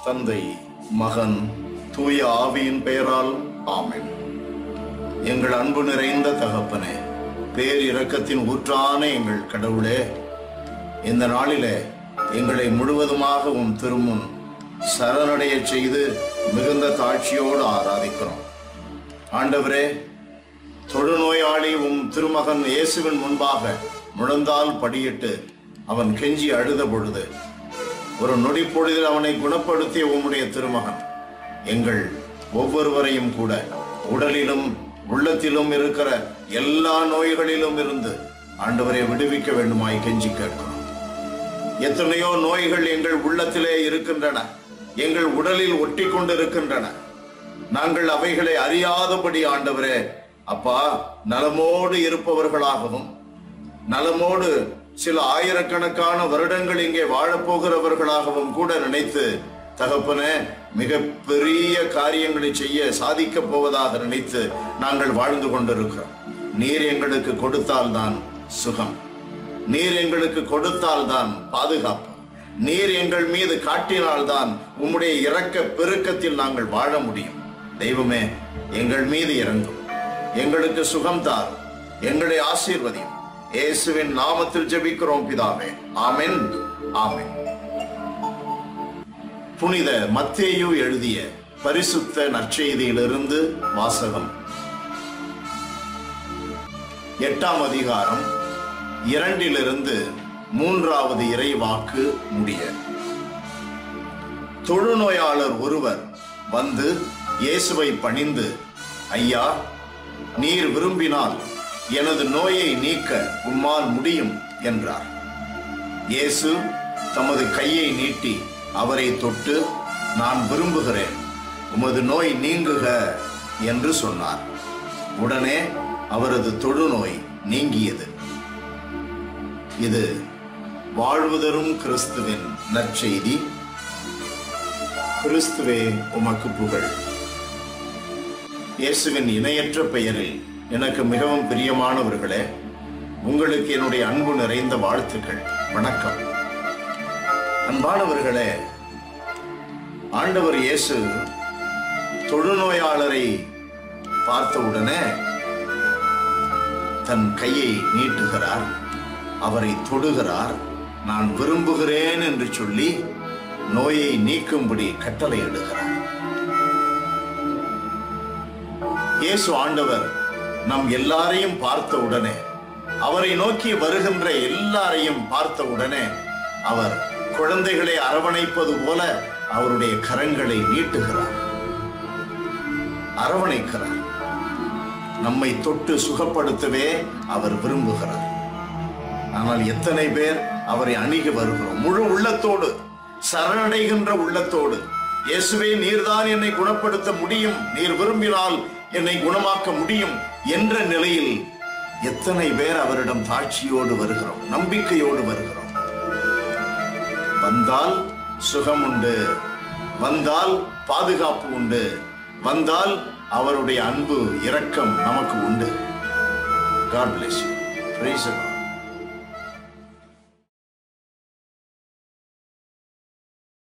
தந்தை மகன் தூய ஆவியின் பெயரால் ஆமென் எங்கள் அன்பு நிறைந்த தகப்பனே பேர் இரக்கத்தின் ஊற்றான எங்கள் கடவுளே இந்த நாளிலே எங்களை முழுவதுமாக உம் திருமுன் சரணடைய செய்து மிகுந்த தாட்சியோடு ஆராதிக்கிறோம் ஆண்டவரே தொழுநோயாளி உம் திருமகன் இயேசுவின் முன்பாக முழந்தால் படியிட்டு அவன் கெஞ்சி அழுத பொழுது ஒரு நொடி பொழுதில் அவனை குணப்படுத்திய உம்முடைய திருமகன் எங்கள் ஒவ்வொருவரையும் கூட உடலிலும் உள்ளத்திலும் இருக்கிற எல்லா நோய்களிலும் இருந்து ஆண்டவரை விடுவிக்க வேண்டுமாய் கெஞ்சி கேட்கிறோம் எத்தனையோ நோய்கள் எங்கள் உள்ளத்திலே இருக்கின்றன எங்கள் உடலில் ஒட்டி கொண்டிருக்கின்றன நாங்கள் அவைகளை அறியாதபடி ஆண்டவரே அப்பா நலமோடு இருப்பவர்களாகவும் நலமோடு சில ஆயிரக்கணக்கான வருடங்கள் இங்கே வாழப்போகிறவர்களாகவும் கூட நினைத்து தகப்பனே மிக பெரிய காரியங்களை செய்ய சாதிக்கப் போவதாக நினைத்து நாங்கள் வாழ்ந்து கொண்டிருக்கிறோம் நீர் எங்களுக்கு கொடுத்தால்தான் சுகம் நீர் எங்களுக்கு கொடுத்தால்தான் பாதுகாப்பு நீர் எங்கள் மீது காட்டினால்தான் உம்முடைய இரக்க பெருக்கத்தில் நாங்கள் வாழ முடியும் தெய்வமே எங்கள் மீது இறங்கும் எங்களுக்கு சுகம் தார் எங்களை ஆசீர்வதியும் இயேசுவின் நாமத்தில் ஜெபிக்கிறோம் பிதாவே ஆமென் ஆமென் புனித மத்தேயு எழுதிய பரிசுத்த நற்செய்தியிலிருந்து வாசகம் எட்டாம் அதிகாரம் இரண்டிலிருந்து மூன்றாவது இறைவாக்கு முடிய தொழுநோயாளர் ஒருவர் வந்து இயேசுவை பணிந்து ஐயா நீர் விரும்பினால் எனது நோயை நீக்க உம்மால் முடியும் என்றார் இயேசு தமது கையை நீட்டி அவரை தொட்டு நான் விரும்புகிறேன் உமது நோய் நீங்குக என்று சொன்னார் உடனே அவரது தொழுநோய் நீங்கியது இது வாழ்வு தரும் கிறிஸ்துவின் நற்செய்தி கிறிஸ்துவே உமக்கு புகழ் இயேசுவின் இணையற்ற பெயரில் எனக்கு மிகவும் பிரியமானவர்களே உங்களுக்கு என்னுடைய அன்பு நிறைந்த வாழ்த்துக்கள் வணக்கம் அன்பானவர்களே ஆண்டவர் இயேசு தொழுநோயாளரை பார்த்தவுடனே தன் கையை நீட்டுகிறார் அவரை தொடுகிறார் நான் விரும்புகிறேன் என்று சொல்லி நோயை நீக்கும்படி கட்டளையிடுகிறார் இயேசு ஆண்டவர் நம் எல்லாரையும் பார்த்த உடனே அவரை நோக்கி வருகின்ற எல்லாரையும் பார்த்த உடனே அவர் குழந்தைகளை அரவணைப்பது போல அவருடைய கரங்களை நீட்டுகிறார் அரவணைக்கிறார் நம்மை தொட்டு சுகப்படுத்தவே அவர் விரும்புகிறார் ஆனால் எத்தனை பேர் அவரை அணுகி வருகிறோம் முழு உள்ளத்தோடு சரணடைகின்ற உள்ளத்தோடு இயேசுவே நீர்தான் என்னை குணப்படுத்த முடியும் நீர் விரும்பினால் என்னை குணமாக்க முடியும் என்ற நிலையில் எத்தனை பேர் அவரிடம் தாட்சியோடு வருகிறோம் நம்பிக்கையோடு வருகிறோம் வந்தால் சுகம் உண்டு வந்தால் பாதுகாப்பு உண்டு வந்தால் அவருடைய அன்பு இரக்கம் நமக்கு உண்டு காட் பிளஸ் யூ பிரைஸ்